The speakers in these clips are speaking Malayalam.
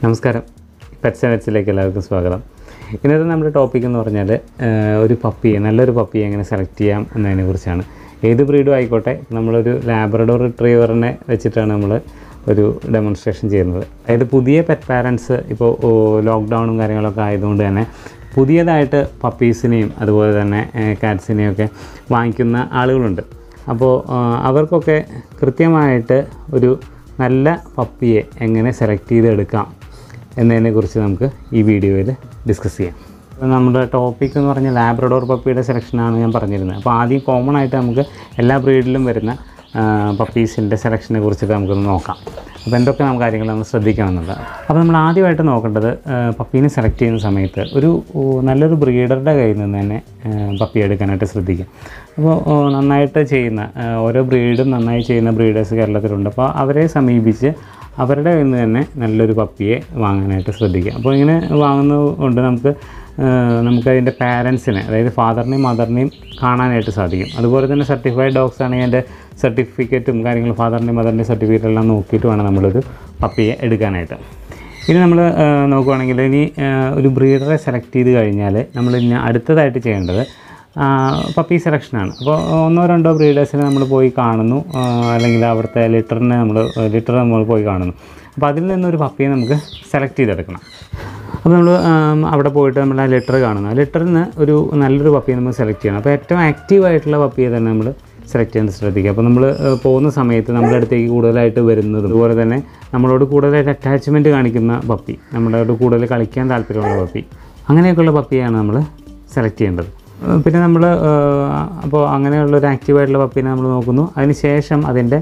നമസ്കാരം പെറ്റ്സ് വെച്ചിലേക്ക് എല്ലാവർക്കും സ്വാഗതം ഇന്നത്തെ നമ്മുടെ ടോപ്പിക് എന്ന് പറഞ്ഞാൽ ആഹ്, ഒരു പപ്പിയെ നല്ലൊരു പപ്പിയെ എങ്ങനെ സെലക്ട് ചെയ്യാം എന്നതിനെ കുറിച്ചാണ് ഏത് ബ്രീഡും ആയിക്കോട്ടെ നമ്മളൊരു ലാബ്രഡോർ റിട്രീവറിനെ വെച്ചിട്ടാണ് നമ്മൾ ഒരു ഡെമോൺസ്ട്രേഷൻ ചെയ്യുന്നത് അതായത് പുതിയ പെറ്റ് പാരൻസ് ഇപ്പോൾ ലോക്ക്ഡൗണും കാര്യങ്ങളൊക്കെ ആയതുകൊണ്ട് തന്നെ പുതിയതായിട്ട് പപ്പീസിനെയും അതുപോലെ തന്നെ കാറ്റ്സിനെയും ഒക്കെ വാങ്ങിക്കുന്ന ആളുകളുണ്ട് അപ്പോൾ ആ, അവർക്കൊക്കെ കൃത്യമായിട്ട് ഒരു നല്ല പപ്പിയെ എങ്ങനെ സെലക്ട് ചെയ്തെടുക്കാം എന്നതിനെക്കുറിച്ച് നമുക്ക് ഈ വീഡിയോയിൽ ഡിസ്കസ് ചെയ്യാം അപ്പോൾ നമ്മുടെ ടോപ്പിക് എന്ന് പറഞ്ഞാൽ ലാബ്രഡോർ പപ്പിയുടെ സെലക്ഷനാണ് ഞാൻ പറഞ്ഞിരുന്നത് അപ്പോൾ ആദ്യം കോമൺ ആയിട്ട് നമുക്ക് എല്ലാ ബ്രീഡിലും വരുന്ന പപ്പീസിൻ്റെ സെലക്ഷനെ കുറിച്ചിട്ട് നമുക്കൊന്ന് നോക്കാം അപ്പോൾ എന്തൊക്കെ നമുക്ക് കാര്യങ്ങൾ നമ്മൾ ശ്രദ്ധിക്കണമെന്നുള്ളത് അപ്പോൾ നമ്മൾ ആദ്യമായിട്ട് നോക്കേണ്ടത് ആ, പപ്പീനെ സെലക്ട് ചെയ്യുന്ന സമയത്ത് ഒരു ഓ, നല്ലൊരു ബ്രീഡറുടെ കയ്യിൽ നിന്ന് തന്നെ ആ, പപ്പി എടുക്കാനായിട്ട് ശ്രദ്ധിക്കുക അപ്പോൾ ഓ, നന്നായിട്ട് ചെയ്യുന്ന ആ, ഓരോ ബ്രീഡും നന്നായി ചെയ്യുന്ന ബ്രീഡേഴ്സ് കേരളത്തിലുണ്ട് അപ്പോൾ അവരെ സമീപിച്ച് അവരുടെ കയ്യിൽ നിന്ന് തന്നെ നല്ലൊരു പപ്പിയെ വാങ്ങാനായിട്ട് ശ്രദ്ധിക്കുക അപ്പോൾ ഇങ്ങനെ വാങ്ങുന്നത് കൊണ്ട് നമുക്ക് ആ, നമുക്കതിൻ്റെ പാരൻസിനെ അതായത് ഫാദറിനെയും മദറിനെയും കാണാനായിട്ട് സാധിക്കും അതുപോലെ തന്നെ സർട്ടിഫൈഡ് ഡോഗ്സ് ആണെങ്കിൽ അതിൻ്റെ സർട്ടിഫിക്കറ്റും കാര്യങ്ങളും ഫാദറിൻ്റെയും മദറിൻ്റെയും സർട്ടിഫിക്കറ്റ് എല്ലാം നോക്കിയിട്ട് വേണം നമ്മളൊരു പപ്പിയെ എടുക്കാനായിട്ട് ഇനി നമ്മൾ നോക്കുവാണെങ്കിൽ ഇനി ആ, ഒരു ബ്രീഡറെ സെലക്ട് ചെയ്ത് കഴിഞ്ഞാൽ നമ്മൾ ഇനി അടുത്തതായിട്ട് ചെയ്യേണ്ടത് പപ്പി സെലക്ഷനാണ് അപ്പോൾ ഒന്നോ രണ്ടോ ബ്രീഡേഴ്സിനെ നമ്മൾ പോയി കാണുന്നു ആ, അല്ലെങ്കിൽ അവിടുത്തെ ലിറ്ററിനെ നമ്മൾ ലിറ്റർ നമ്മൾ പോയി കാണുന്നു അപ്പോൾ അതിൽ നിന്നൊരു പപ്പിയെ നമുക്ക് സെലക്ട് ചെയ്തെടുക്കണം അപ്പോൾ നമ്മൾ അവിടെ പോയിട്ട് നമ്മൾ ആ ലെറ്റർ കാണുന്നു ആ ലെറ്ററിൽ നിന്ന് ഒരു നല്ലൊരു പപ്പിയെ നമ്മൾ സെലക്ട് ചെയ്യണം അപ്പോൾ ഏറ്റവും ആക്റ്റീവ് ആയിട്ടുള്ള പപ്പിയെ തന്നെ നമ്മൾ സെലക്ട് ചെയ്യാൻ ശ്രദ്ധിക്കുക അപ്പോൾ നമ്മൾ പോകുന്ന സമയത്ത് നമ്മുടെ അടുത്തേക്ക് കൂടുതലായിട്ട് വരുന്നതും അതുപോലെ തന്നെ നമ്മളോട് കൂടുതലായിട്ട് അറ്റാച്ച്മെൻറ്റ് കാണിക്കുന്ന പപ്പി നമ്മളോട് കൂടുതൽ കളിക്കാൻ താല്പര്യമുള്ള പപ്പി അങ്ങനെയൊക്കെയുള്ള പപ്പിയാണ് നമ്മൾ സെലക്ട് ചെയ്യേണ്ടത് ഏഹ് പിന്നെ നമ്മൾ അപ്പോൾ അങ്ങനെയുള്ള ഒരു ആക്റ്റീവായിട്ടുള്ള പപ്പീനെ നമ്മൾ നോക്കുന്നു അതിന് ശേഷം അതിൻ്റെ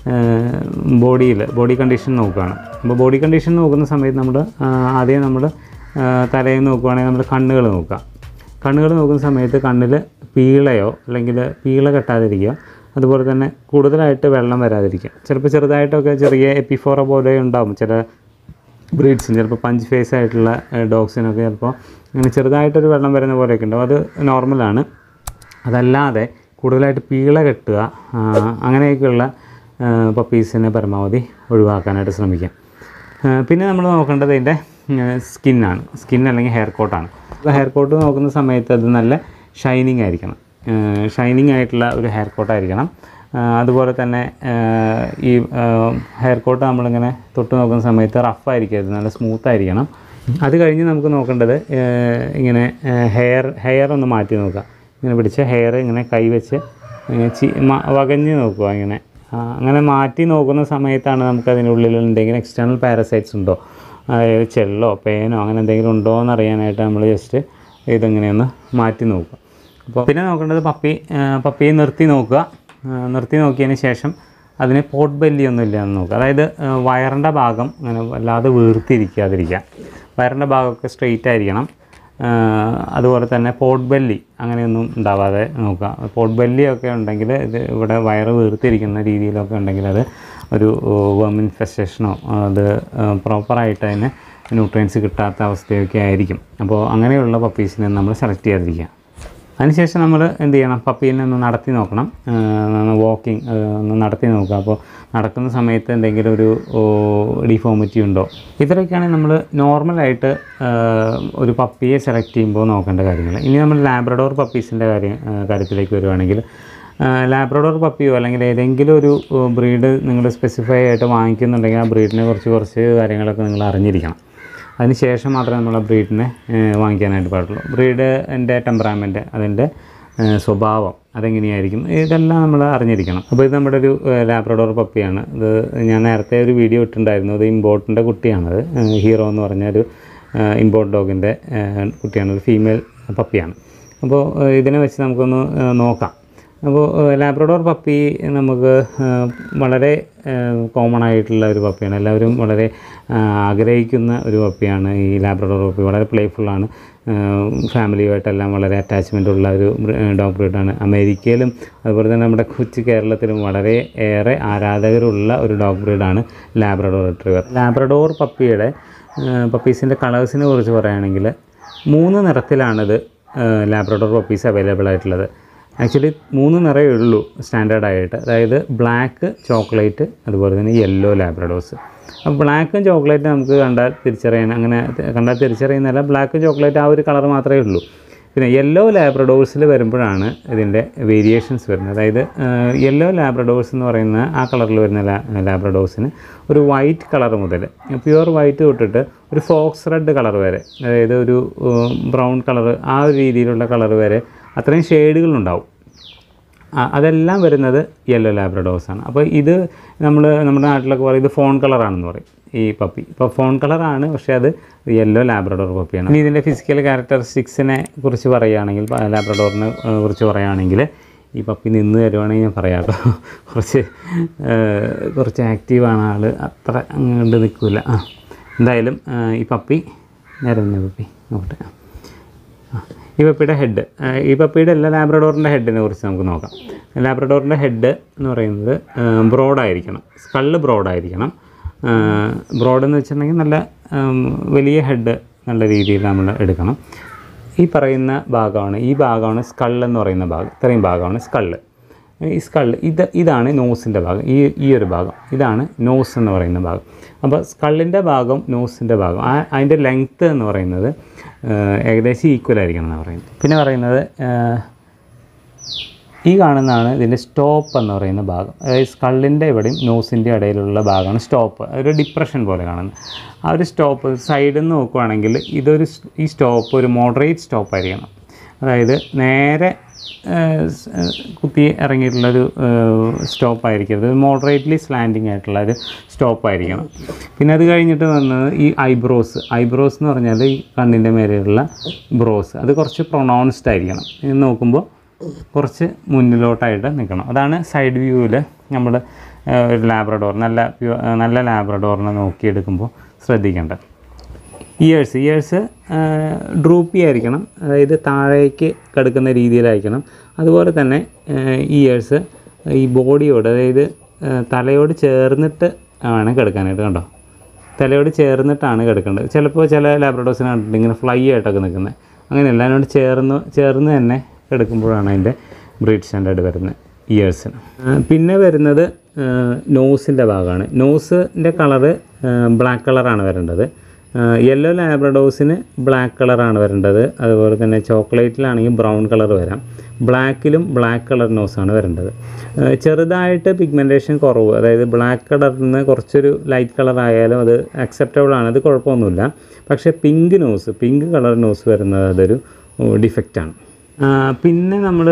ബോഡിയിൽ ബോഡി കണ്ടീഷൻ നോക്കുകയാണ് അപ്പോൾ ബോഡി കണ്ടീഷൻ നോക്കുന്ന സമയത്ത് നമ്മൾ ആദ്യം നമ്മൾ തലയിൽ നോക്കുകയാണെങ്കിൽ നമ്മൾ കണ്ണുകൾ നോക്കുക കണ്ണുകൾ നോക്കുന്ന സമയത്ത് കണ്ണിൽ പീളയോ അല്ലെങ്കിൽ പീള കെട്ടാതിരിക്കുക അതുപോലെ തന്നെ കൂടുതലായിട്ട് വെള്ളം വരാതിരിക്കുക ചിലപ്പോൾ ചെറുതായിട്ടൊക്കെ ചെറിയ എപ്പിഫോറ പോലെ ഉണ്ടാവും ചില ബ്രീഡ്സിന് ചിലപ്പോൾ പഞ്ച് ഫേസ് ആയിട്ടുള്ള ഡോഗ്സിനൊക്കെ ചിലപ്പോൾ അങ്ങനെ ചെറുതായിട്ടൊരു വെള്ളം വരുന്ന പോലെയൊക്കെ ഉണ്ടാവും അത് നോർമലാണ് അതല്ലാതെ കൂടുതലായിട്ട് പീള കെട്ടുക ആ, അങ്ങനെയൊക്കെയുള്ള പപ്പീസിനെ പരമാവധി ഒഴിവാക്കാനായിട്ട് ശ്രമിക്കാം ആ, പിന്നെ നമ്മൾ നോക്കേണ്ടത് ഇതിൻ്റെ സ്കിന്നാണ് സ്കിൻ അല്ലെങ്കിൽ ഹെയർ കോട്ടാണ് അപ്പോൾ ഹെയർ കോട്ട് നോക്കുന്ന സമയത്ത് അത് നല്ല ഷൈനിങ് ആയിരിക്കണം ഷൈനിങ് ആയിട്ടുള്ള ഒരു ഹെയർ കോട്ടായിരിക്കണം അതുപോലെ തന്നെ ആ, ഈ ഹെയർ കോട്ട് നമ്മളിങ്ങനെ തൊട്ട് നോക്കുന്ന സമയത്ത് റഫ് ആയിരിക്കരുത് നല്ല സ്മൂത്ത് ആയിരിക്കണം അത് കഴിഞ്ഞ് നമുക്ക് നോക്കേണ്ടത് ആ, ഇങ്ങനെ ഹെയർ ഹെയർ ഒന്ന് മാറ്റി നോക്കുക ഇങ്ങനെ പിടിച്ച് ഹെയർ ഇങ്ങനെ കൈവച്ച് ഇങ്ങനെ ചി മ- വകഞ്ഞ് നോക്കുക ഇങ്ങനെ ആ, അങ്ങനെ മാറ്റി നോക്കുന്ന സമയത്താണ് നമുക്ക് അതിനുള്ളിൽ എന്തെങ്കിലും എക്സ്റ്റേണൽ പാരസൈറ്റ്സ് ഉണ്ടോ അതായത് ചെള്ളോ പേനോ അങ്ങനെ എന്തെങ്കിലും ഉണ്ടോ എന്ന് അറിയാനായിട്ട് നമ്മൾ ജസ്റ്റ് ഇതിങ്ങനെയൊന്ന് മാറ്റി നോക്കുക അപ്പോൾ പിന്നെ നോക്കേണ്ടത് പപ്പി ആ, പപ്പിയെ നിർത്തി നോക്കുക ആ, നിർത്തി നോക്കിയതിന് ശേഷം അതിന് പോട്ട് ബെല്ലി ഒന്നും ഇല്ല എന്ന് നോക്കുക അതായത് ആ, വയറിൻ്റെ ഭാഗം അങ്ങനെ വല്ലാതെ വീർത്തിരിക്കാതിരിക്കുക വയറിൻ്റെ ഭാഗമൊക്കെ സ്ട്രെയിറ്റ് ആയിരിക്കണം ആ, അതുപോലെ തന്നെ പോട്ട് ബെല്ലി അങ്ങനെയൊന്നും ഉണ്ടാവാതെ നോക്കുക പോട്ട് ബെല്ലിയൊക്കെ ഉണ്ടെങ്കിൽ ഇത് ഇവിടെ വയറ് വീർത്തിരിക്കുന്ന രീതിയിലൊക്കെ ഉണ്ടെങ്കിൽ അത് ഒരു വേം ഇൻഫെസ്റ്റേഷനോ അത് പ്രോപ്പറായിട്ട് അതിന് ന്യൂട്രിയൻസ് കിട്ടാത്ത അവസ്ഥയൊക്കെ ആയിരിക്കും അപ്പോൾ അങ്ങനെയുള്ള പപ്പീസിനെ നമ്മൾ സെലക്ട് ചെയ്യാതിരിക്കുക അതിനുശേഷം നമ്മൾ എന്ത് ചെയ്യണം പപ്പീനെ ഒന്ന് നടത്തി നോക്കണം വാക്കിംഗ് ഒന്ന് നടത്തി നോക്കുക അപ്പോൾ നടക്കുന്ന സമയത്ത് എന്തെങ്കിലും ഒരു ഡിഫോമിറ്റി ഉണ്ടോ ഇത്രയൊക്കെയാണ് നമ്മൾ നോർമലായിട്ട് ഒരു പപ്പിയെ സെലക്ട് ചെയ്യുമ്പോൾ നോക്കേണ്ട കാര്യങ്ങൾ ഇനി നമ്മൾ ലാബ്രഡോർ പപ്പീസിൻ്റെ കാര്യം ആ, കാര്യത്തിലേക്ക് വരുവാണെങ്കിൽ ലാബ്രഡോർ പപ്പിയോ അല്ലെങ്കിൽ ഏതെങ്കിലും ഒരു ബ്രീഡ് നിങ്ങൾ സ്പെസിഫൈ ആയിട്ട് വാങ്ങിക്കുന്നുണ്ടെങ്കിൽ ആ ബ്രീഡിനെ കുറിച്ച് കുറച്ച് കാര്യങ്ങളൊക്കെ നിങ്ങൾ അറിഞ്ഞിരിക്കണം അതിന് ശേഷം മാത്രമേ നമ്മൾ ആ ബ്രീഡിനെ ഏഹ്, വാങ്ങിക്കാനായിട്ട് പാടുള്ളൂ ബ്രീഡ് എൻ്റെ ടെമ്പറാമെൻറ്റ് അതിൻ്റെ ഏഹ്, സ്വഭാവം അതെങ്ങനെയായിരിക്കും ഇതെല്ലാം നമ്മൾ അറിഞ്ഞിരിക്കണം അപ്പോൾ ഇത് നമ്മുടെ ഒരു ഏഹ്, ലാബ്രഡോർ പപ്പിയാണ് ഇത് ഞാൻ നേരത്തെ ഒരു വീഡിയോ ഇട്ടിട്ടുണ്ടായിരുന്നു ഇത് ഇമ്പോർട്ടിൻ്റെ കുട്ടിയാണത് ഏഹ്, ഹീറോ എന്ന് പറഞ്ഞ ഒരു ഏഹ്, ഇമ്പോർട്ട് ഡോഗിൻ്റെ ഏഹ്, കുട്ടിയാണ് ഒരു ഫീമെയിൽ പപ്പിയാണ് അപ്പോൾ ഏഹ്, ഇതിനെ വെച്ച് നമുക്കൊന്ന് ഏഹ്, നോക്കാം അപ്പോൾ ലാബ്രഡോർ പപ്പി നമുക്ക് ആ, വളരെ കോമൺ ആയിട്ടുള്ള ഒരു പപ്പിയാണ് എല്ലാവരും വളരെ ആ, ആഗ്രഹിക്കുന്ന ഒരു പപ്പിയാണ് ഈ ലാബ്രഡോർ പപ്പി വളരെ പ്ലേഫുള്ളാണ് ഫാമിലിയുമായിട്ടെല്ലാം വളരെ അറ്റാച്ച്മെൻ്റ് ഉള്ള ഒരു ഡോഗ് ബ്രീഡാണ് അമേരിക്കയിലും അതുപോലെ തന്നെ നമ്മുടെ കൊച്ചു കേരളത്തിലും വളരെ ഏറെ ആരാധകരുള്ള ഒരു ഡോഗ് ബ്രീഡാണ് ലാബ്രഡോർ റിട്രീവർ ലാബ്രഡോർ പപ്പിയുടെ പപ്പീസിൻ്റെ കളേഴ്സിനെ കുറിച്ച് പറയുകയാണെങ്കിൽ മൂന്ന് നിറത്തിലാണിത് ലാബ്രഡോർ പപ്പീസ് അവൈലബിൾ ആയിട്ടുള്ളത് ആക്ച്വലി മൂന്ന് നിറയേ ഉള്ളൂ സ്റ്റാൻഡേർഡ് ആയിട്ട് അതായത് ബ്ലാക്ക് ചോക്ലേറ്റ് അതുപോലെ തന്നെ യെല്ലോ ലാബ്രഡോസ് അപ്പോൾ ബ്ലാക്കും ചോക്ലേറ്റും നമുക്ക് കണ്ടാൽ തിരിച്ചറിയാൻ അങ്ങനെ കണ്ടാൽ തിരിച്ചറിയുന്നതല്ല ബ്ലാക്കും ചോക്ലേറ്റ് ആ ഒരു കളർ മാത്രമേ ഉള്ളൂ പിന്നെ യെല്ലോ ലാബ്രഡോഴ്സിൽ വരുമ്പോഴാണ് ഇതിൻ്റെ വേരിയേഷൻസ് വരുന്നത് അതായത് യെല്ലോ ലാബ്രഡോഴ്സ് എന്ന് പറയുന്ന ആ കളറിൽ വരുന്ന ലാ ലാബ്രഡോഴ്സിന് ഒരു വൈറ്റ് കളർ മുതൽ പ്യുവർ വൈറ്റ് തൊട്ടിട്ട് ഒരു ഫോക്സ് റെഡ് കളർ വരെ അതായത് ഒരു ബ്രൗൺ കളർ ആ ഒരു രീതിയിലുള്ള കളർ വരെ അത്രയും ഷെയ്ഡുകളുണ്ടാവും ആ, അതെല്ലാം വരുന്നത് യെല്ലോ ലാബ്രഡോസ് ആണ് അപ്പോൾ ഇത് നമ്മൾ നമ്മുടെ നാട്ടിലൊക്കെ പറയും ഇത് ഫോൺ കളറാണെന്ന് പറയും ഈ പപ്പി ഇപ്പോൾ ഫോൺ കളറാണ് പക്ഷേ അത് യെല്ലോ ലാബ്രഡോർ പപ്പിയാണ് ഇനി ഇതിൻ്റെ ഫിസിക്കൽ ക്യാരക്ടറിസ്റ്റിക്സിനെ കുറിച്ച് പറയുകയാണെങ്കിൽ പ- ലാബ്രഡോറിനെ ഏഹ്, കുറിച്ച് പറയുകയാണെങ്കിൽ ഈ പപ്പി നിന്ന് തരുവാണെങ്കിൽ ഞാൻ പറയാം കേട്ടോ കുറച്ച് ഏഹ്, കുറച്ച് ആക്റ്റീവാണ് ആൾ അത്ര അങ്ങോട്ട് നിൽക്കില്ല ആ എന്തായാലും ഏഹ്, ഈ പപ്പി നേരെ തന്നെ പപ്പി നോക്കട്ടെ ആ. ഈ പപ്പിയുടെ ഹെഡ് ഈ പപ്പിയുടെ എല്ലാ ലാബ്രഡോറിൻ്റെ ഹെഡിനെ കുറിച്ച് നമുക്ക് നോക്കാം ലാബ്രഡോറിൻ്റെ ഹെഡ് എന്ന് പറയുന്നത് ബ്രോഡായിരിക്കണം സ്കള്ള് ബ്രോഡായിരിക്കണം ബ്രോഡ് എന്ന് വെച്ചിട്ടുണ്ടെങ്കിൽ നല്ല ഉം, വലിയ ഹെഡ് നല്ല രീതിയിൽ നമ്മൾ എടുക്കണം ഈ പറയുന്ന ഭാഗമാണ് ഈ ഭാഗമാണ് സ്കൾ എന്ന് പറയുന്ന ഭാഗം ഇത്രയും ഭാഗമാണ് സ്കള്ള് ഈ സ്കള്ള് ഇത് ഇതാണ് നോസിൻ്റെ ഭാഗം ഈ ഈ ഒരു ഭാഗം ഇതാണ് നോസ് എന്ന് പറയുന്ന ഭാഗം അപ്പോൾ സ്കള്ളിൻ്റെ ഭാഗം നോസിൻ്റെ ഭാഗം ആ അതിൻ്റെ ലെങ്ത്ത് എന്ന് പറയുന്നത് ഏഹ്, ഏകദേശം ഈക്വൽ ആയിരിക്കണം എന്ന് പറയുന്നത് പിന്നെ പറയുന്നത് ഏഹ്, ഈ കാണുന്നതാണ് ഇതിൻ്റെ സ്റ്റോപ്പ് എന്ന് പറയുന്ന ഭാഗം അതായത് സ്കള്ളിൻ്റെ ഇവിടെയും നോസിൻ്റെ ഇടയിലുള്ള ഭാഗമാണ് സ്റ്റോപ്പ് ഒരു ഡിപ്രഷൻ പോലെ കാണുന്നത് ആ ഒരു സ്റ്റോപ്പ് സൈഡിൽ നിന്ന് നോക്കുവാണെങ്കിൽ ഇതൊരു സ്- ഈ സ്റ്റോപ്പ് ഒരു മോഡറേറ്റ് സ്റ്റോപ്പ് ആയിരിക്കണം അതായത് നേരെ ഏഹ്, സ്- ഏഹ്, കുത്തി ഇറങ്ങിയിട്ടുള്ളൊരു സ്റ്റോപ്പ് ആയിരിക്കരുത് മോഡറേറ്റ്ലി സ്ലാൻഡിങ് ആയിട്ടുള്ള ഒരു സ്റ്റോപ്പ് ആയിരിക്കണം പിന്നെ അത് കഴിഞ്ഞിട്ട് വന്നത് ഈ ഐബ്രോസ് ഐബ്രോസ് എന്ന് പറഞ്ഞാൽ ഈ കണ്ണിൻ്റെ മേലെയുള്ള ബ്രോസ് അത് കുറച്ച് പ്രൊണൗൺസ്ഡ് ആയിരിക്കണം ഇത് നോക്കുമ്പോൾ കുറച്ച് മുന്നിലോട്ടായിട്ട് നിൽക്കണം അതാണ് സൈഡ് വ്യൂവിൽ നമ്മൾ ഒരു ലാബ്രഡോർ നല്ല പ്യു- നല്ല ലാബ്രഡോറിനെ നോക്കിയെടുക്കുമ്പോൾ ശ്രദ്ധിക്കേണ്ടത് ഇയേഴ്സ് ഇയേഴ്സ് ഡ്രൂപ്പി ആയിരിക്കണം അതായത് താഴേക്ക് കിടക്കുന്ന രീതിയിലായിരിക്കണം അതുപോലെ തന്നെ ഇയേഴ്സ് ഈ ബോഡിയോട് അതായത് ആ, തലയോട് ചേർന്നിട്ട് വേണം കിടക്കാനായിട്ട് കണ്ടോ തലയോട് ചേർന്നിട്ടാണ് കിടക്കേണ്ടത് ചിലപ്പോൾ ചില ലാബ്രഡോസിനെ കണ്ടിട്ട് ഇങ്ങനെ ഫ്ലൈ ആയിട്ടൊക്കെ നിൽക്കുന്നത് അങ്ങനെയല്ല അതിനോട് ചേർന്ന് ചേർന്ന് തന്നെ കിടക്കുമ്പോഴാണ് അതിൻ്റെ ബ്രീഡ് സ്റ്റാൻഡേർഡ് വരുന്നത് ഇയേഴ്സിന് പിന്നെ വരുന്നത് നോസിൻ്റെ ഭാഗമാണ് നോസിൻ്റെ കളറ് ബ്ലാക്ക് കളറാണ് വരേണ്ടത് യെല്ലോ ലാബ്രഡോസിന് ബ്ലാക്ക് കളറാണ് വരേണ്ടത് അതുപോലെ തന്നെ ചോക്ലേറ്റിലാണെങ്കിൽ ബ്രൗൺ കളർ വരാം ബ്ലാക്കിലും ബ്ലാക്ക് കളർ നോസാണ് വരേണ്ടത് ഏഹ് ചെറുതായിട്ട് പിഗ്മെൻറ്റേഷൻ കുറവ് അതായത് ബ്ലാക്ക് കളറിൽ നിന്ന് കുറച്ചൊരു ലൈറ്റ് കളർ ആയാലും അത് അക്സെപ്റ്റബിൾ ആണ് അത് കുഴപ്പമൊന്നുമില്ല പക്ഷേ pink nose pink colour nose വരുന്നത് അതൊരു ഡിഫക്റ്റാണ് പിന്നെ നമ്മൾ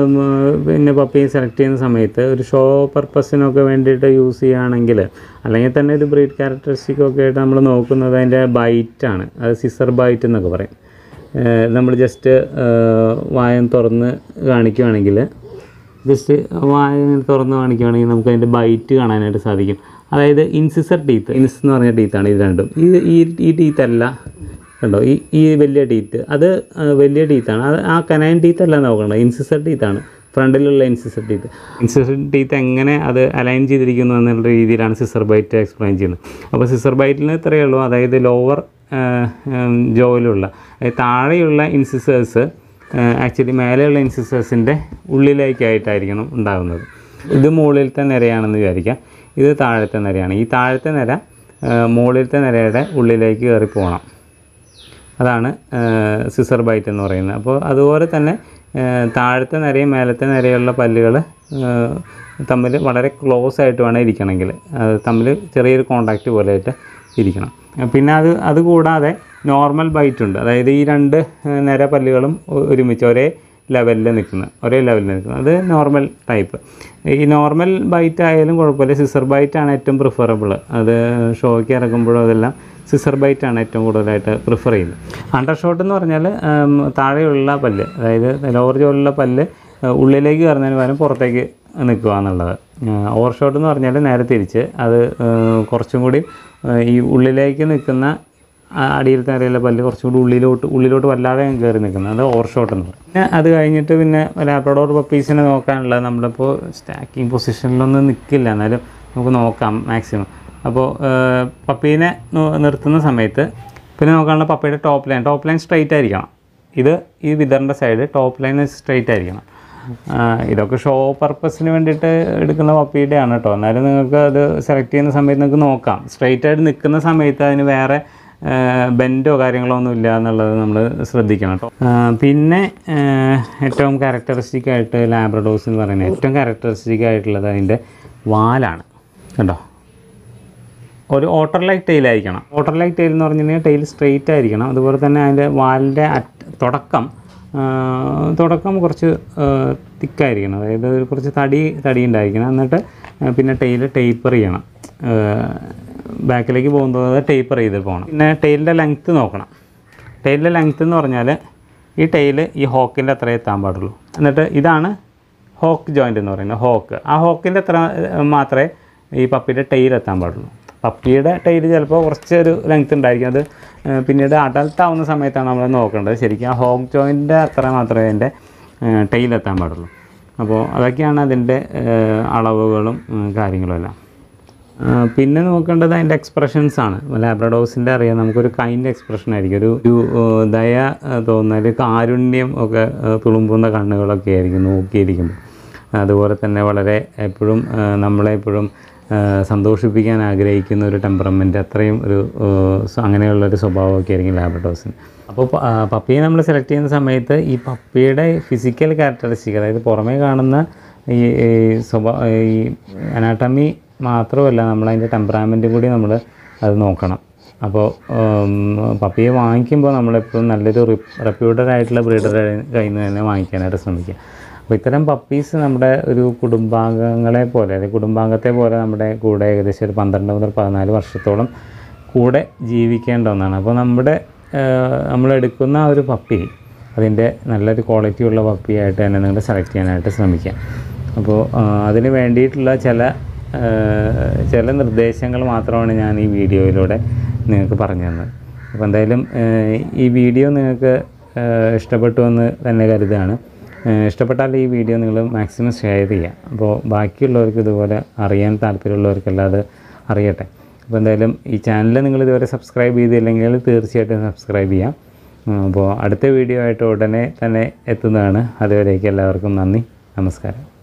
പിന്നെ പപ്പിയെ സെലക്ട് ചെയ്യുന്ന സമയത്ത് ഒരു ഷോ പർപ്പസിനൊക്കെ വേണ്ടിയിട്ട് യൂസ് ചെയ്യുകയാണെങ്കിൽ അല്ലെങ്കിൽ തന്നെ ഒരു ബ്രീഡ് ക്യാരക്ടറിസ്റ്റിക് ഒക്കെ ആയിട്ട് നമ്മൾ നോക്കുന്നത് അതിൻ്റെ ബൈറ്റാണ് അത് സിസർ ബൈറ്റ് എന്നൊക്കെ പറയും നമ്മൾ ജസ്റ്റ് വായം തുറന്ന് കാണിക്കുകയാണെങ്കിൽ ജസ്റ്റ് വായ ഇങ്ങനെ തുറന്ന് കാണിക്കുകയാണെങ്കിൽ നമുക്ക് അതിൻ്റെ ബൈറ്റ് കാണാനായിട്ട് സാധിക്കും അതായത് ഇൻസിസർ ടീത്ത് ഇൻസ് എന്ന് പറഞ്ഞ ടീത്താണ് ഇത് രണ്ടും ഈ ഈ ഈ ടീത്ത് അല്ല കണ്ടോ ഈ ഈ വലിയ ടീത്ത് അത് ആ, വലിയ ടീത്താണ് അത് ആ കനൈൻ ടീത്ത് അല്ല നോക്കേണ്ടത് ഇൻസിസർ ടീത്താണ് ഫ്രണ്ടിലുള്ള ഇൻസിസർ ടീത്ത് ഇൻസിസർ ടീത്ത് എങ്ങനെ അത് അലൈൻ ചെയ്തിരിക്കുന്നു എന്നുള്ള രീതിയിലാണ് സിസർ ബൈറ്റ് എക്സ്പ്ലെയിൻ ചെയ്യുന്നത് അപ്പോൾ സിസർ ബൈറ്റിന് ഇത്രയേ ഉള്ളൂ അതായത് ലോവർ ജോയിലുള്ള അതായത് താഴെയുള്ള ഇൻസിസേഴ്സ് ആക്ച്വലി മേലെയുള്ള ഇൻസിസേഴ്സിൻ്റെ ഉള്ളിലേക്കായിട്ടായിരിക്കണം ഉണ്ടാകുന്നത് ഇത് മുകളിലത്തെ നിരയാണെന്ന് വിചാരിക്കാം ഇത് താഴത്തെ നിരയാണ് ഈ താഴത്തെ നിര ആ, മുകളിലത്തെ നിരയുടെ ഉള്ളിലേക്ക് കയറി പോകണം അതാണ് സിസർ ബൈറ്റ് എന്ന് പറയുന്നത് അപ്പോൾ അതുപോലെ തന്നെ ആ, താഴത്തെ നിരയും മേലത്തെ നിരയുള്ള പല്ലുകൾ തമ്മിൽ വളരെ ക്ലോസ് ആയിട്ട് വേണം ഇരിക്കണമെങ്കിൽ അത് തമ്മിൽ ചെറിയൊരു കോണ്ടാക്റ്റ് പോലെ ആയിട്ട് ഇരിക്കണം ആ, പിന്നെ അത് അതുകൂടാതെ നോർമൽ ബൈറ്റ് ഉണ്ട് അതായത് ഈ രണ്ട് ആ, നിര പല്ലുകളും ഒ- ഒരുമിച്ച് ഒരേ ലെവലിൽ നിൽക്കുന്നത് ഒരേ ലെവലിൽ നിൽക്കുന്നത് അത് നോർമൽ ടൈപ്പ് ഈ നോർമൽ ബൈറ്റ് ആയാലും കുഴപ്പമില്ല സിസർ ബൈറ്റ് ആണ് ഏറ്റവും പ്രിഫറബിൾ അത് ഷോയ്ക്ക് ഇറക്കുമ്പോഴും അതെല്ലാം സിസർ ബൈറ്റ് ആണ് ഏറ്റവും കൂടുതലായിട്ട് പ്രിഫർ ചെയ്യുന്നത് അണ്ടർ ഷോട്ട് എന്ന് പറഞ്ഞാൽ ഉം, താഴെയുള്ള പല്ല് അതായത് ലോവർ ജോലുള്ള പല്ല് ഏഹ്, ഉള്ളിലേക്ക് കയറുന്നതിന് പകരം പുറത്തേക്ക് നിൽക്കുക എന്നുള്ളത് ഓവർ ഷോട്ട് എന്ന് പറഞ്ഞാൽ നേരെ തിരിച്ച് അത് ഏഹ്, കുറച്ചും കൂടി ഏഹ്, ഈ ഉള്ളിലേക്ക് നിൽക്കുന്ന ആ അടിയിലത്തെ നിരയിലെ പല്ല് കുറച്ചും കൂടി ഉള്ളിലോട്ട് ഉള്ളിലോട്ട് വല്ലാതെ കയറി നിൽക്കുന്നത് അത് ഓവർ ഷോട്ട് എന്ന് പറയും പിന്നെ അത് കഴിഞ്ഞിട്ട് പിന്നെ ലാബ്രഡോർ പപ്പീസിനെ നോക്കാനുള്ളത് നമ്മളിപ്പോൾ സ്റ്റാക്കിംഗ് പൊസിഷനിലൊന്നും നിൽക്കില്ല എന്നാലും നമുക്ക് നോക്കാം മാക്സിമം അപ്പോൾ പപ്പീനെ നോ- നിർത്തുന്ന സമയത്ത് പിന്നെ നോക്കാനുള്ള പപ്പയുടെ top line top line straight ആയിരിക്കണം ഇത് ഈ വിതറിൻ്റെ സൈഡ് ടോപ്പ് ലൈൻ സ്ട്രൈറ്റ് ആയിരിക്കണം ആ, ഇതൊക്കെ ഷോ പർപ്പസിന് വേണ്ടിയിട്ട് എടുക്കുന്ന പപ്പിയുടെ ആണ് കേട്ടോ എന്നാലും നിങ്ങൾക്ക് അത് സെലക്ട് ചെയ്യുന്ന സമയത്ത് നിങ്ങൾക്ക് നോക്കാം സ്ട്രെയിറ്റ് ആയിട്ട് നിൽക്കുന്ന സമയത്ത് അതിന് വേറെ ബെൻഡോ കാര്യങ്ങളോ ഒന്നും ഇല്ല എന്നുള്ളത് നമ്മൾ ശ്രദ്ധിക്കണം കേട്ടോ ആ, പിന്നെ ആ, ഏറ്റവും ക്യാരക്ടറിസ്റ്റിക് ആയിട്ട് ലാബ്രഡോസ് എന്ന് പറയുന്നത് ഏറ്റവും ക്യാരക്ടറിസ്റ്റിക് ആയിട്ടുള്ളത് അതിൻ്റെ വാലാണ് കണ്ടോ ഒരു ഓട്ടർ ലൈക്ക് ടെയിൽ ആയിരിക്കണം ഓട്ടർ ലൈക്ക് ടെയിൽ എന്ന് പറഞ്ഞു കഴിഞ്ഞാൽ ടെയിൽ സ്ട്രെയിറ്റ് ആയിരിക്കണം അതുപോലെ തന്നെ അതിൻ്റെ വാലിൻ്റെ അറ്റ് തുടക്കം ആ, തുടക്കം കുറച്ച് തിക്കായിരിക്കണം അതായത് ഒരു കുറച്ച് തടി തടി ഉണ്ടായിരിക്കണം എന്നിട്ട് ആ, പിന്നെ ടെയിൽ ടേപ്പർ ചെയ്യണം ബാക്കിലേക്ക് പോകുന്നത് ടേപ്പർ ചെയ്ത് പോകണം പിന്നെ ടെയിലിൻ്റെ ലെങ്ത്ത് നോക്കണം ടെയിലിൻ്റെ ലെങ്ത്ത് എന്ന് പറഞ്ഞാൽ ഈ ടെയിൽ ഈ ഹോക്കിൻ്റെ അത്ര എത്താൻ പാടുള്ളൂ എന്നിട്ട് ഇതാണ് ഹോക്ക് ജോയിൻ്റ് എന്ന് പറയുന്നത് ഹോക്ക് ആ ഹോക്കിൻ്റെ അത്ര ഏഹ്, മാത്രമേ ഈ പപ്പിയുടെ ടെയിൽ എത്താൻ പാടുള്ളൂ പപ്പിയുടെ ടെയിൽ ചിലപ്പോൾ കുറച്ചൊരു ലെങ്ത് ഉണ്ടായിരിക്കും അത് ഏഹ്, പിന്നീട് അഡൽട്ട് ആവുന്ന സമയത്താണ് നമ്മൾ നോക്കേണ്ടത് ശരിക്കും ആ ഹോക്ക് ജോയിൻ്റെ അത്ര മാത്രമേ അതിൻ്റെ ടെയിൽ എത്താൻ പാടുള്ളൂ അപ്പോൾ അതൊക്കെയാണ് അതിൻ്റെ ഏഹ്, അളവുകളും ഉം, കാര്യങ്ങളും എല്ലാം ആ, പിന്നെ നോക്കേണ്ടത് അതിൻ്റെ എക്സ്പ്രഷൻസ് ആണ് ലാബ്രഡോസിൻ്റെ അറിയാം നമുക്കൊരു കൈൻഡ് എക്സ്പ്രഷൻ ആയിരിക്കും ഒരു ഒരു ഏഹ്, ദയ ഏഹ്, തോന്നുന്ന ഒരു കാരുണ്യം ഒക്കെ ഏഹ്, തുളുമ്പുന്ന കണ്ണുകളൊക്കെ ആയിരിക്കും നോക്കിയിരിക്കുമ്പോൾ അതുപോലെ തന്നെ വളരെ എപ്പോഴും ഏഹ്, നമ്മളെ എപ്പോഴും ഏഹ്, സന്തോഷിപ്പിക്കാൻ ആഗ്രഹിക്കുന്ന ഒരു ടെമ്പറമെൻറ്റ് അത്രയും ഒരു ഏഹ്, സ- അങ്ങനെയുള്ളൊരു സ്വഭാവമൊക്കെ ആയിരിക്കും ലാബ്രഡോസിന് അപ്പോൾ പ- ആ, പപ്പിയെ നമ്മൾ സെലക്ട് ചെയ്യുന്ന സമയത്ത് ഈ പപ്പിയുടെ ഫിസിക്കൽ ക്യാരക്ടറിസ്റ്റിക് അതായത് പുറമേ കാണുന്ന ഈ ഈ സ്വഭാവ ഈ അനാട്ടമി മാത്രമല്ല നമ്മളതിൻ്റെ ടെമ്പറാമെൻറ്റും കൂടി നമ്മൾ അത് നോക്കണം അപ്പോൾ പപ്പിയെ വാങ്ങിക്കുമ്പോൾ നമ്മളെപ്പോഴും നല്ലൊരു റെപ്യൂട്ടഡ് ആയിട്ടുള്ള ബ്രീഡറുടെ കയ്യിൽ നിന്ന് തന്നെ വാങ്ങിക്കാനായിട്ട് ശ്രമിക്കുക അപ്പോൾ ഇത്തരം പപ്പീസ് നമ്മുടെ ഒരു കുടുംബാംഗങ്ങളെ പോലെ അല്ലെങ്കിൽ കുടുംബാംഗത്തെ പോലെ നമ്മുടെ കൂടെ ഏകദേശം ഒരു പന്ത്രണ്ട് മുതൽ പതിനാല് വർഷത്തോളം കൂടെ ജീവിക്കേണ്ട ഒന്നാണ് അപ്പോൾ നമ്മുടെ നമ്മൾ എടുക്കുന്ന ആ ഒരു പപ്പി അതിൻ്റെ നല്ലൊരു ക്വാളിറ്റി ഉള്ള പപ്പിയായിട്ട് തന്നെ നിങ്ങൾ സെലക്ട് ചെയ്യാനായിട്ട് ശ്രമിക്കുക അപ്പോൾ ആ, അതിന് വേണ്ടിയിട്ടുള്ള ചില ആ, ചില നിർദ്ദേശങ്ങൾ മാത്രമാണ് ഞാൻ ഈ വീഡിയോയിലൂടെ നിങ്ങൾക്ക് പറഞ്ഞു തന്നത് അപ്പോൾ എന്തായാലും ആ, ഈ വീഡിയോ നിങ്ങൾക്ക് ആ, ഇഷ്ടപ്പെട്ടു എന്ന് തന്നെ കരുതുകയാണ് ആ, ഇഷ്ടപ്പെട്ടാൽ ഈ വീഡിയോ നിങ്ങൾ മാക്സിമം ഷെയർ ചെയ്യുക അപ്പോൾ ബാക്കിയുള്ളവർക്ക് ഇതുപോലെ അറിയാൻ താല്പര്യമുള്ളവർക്കെല്ലാം അത് അറിയട്ടെ അപ്പോൾ എന്തായാലും ഈ ചാനൽ നിങ്ങൾ ഇതുവരെ സബ്സ്ക്രൈബ് ചെയ്തില്ലെങ്കിൽ തീർച്ചയായിട്ടും സബ്സ്ക്രൈബ് ചെയ്യാം ഉം, അപ്പോൾ അടുത്ത വീഡിയോ ആയിട്ട് ഉടനെ തന്നെ എത്തുന്നതാണ് അതുവരേക്ക് എല്ലാവർക്കും നന്ദി നമസ്കാരം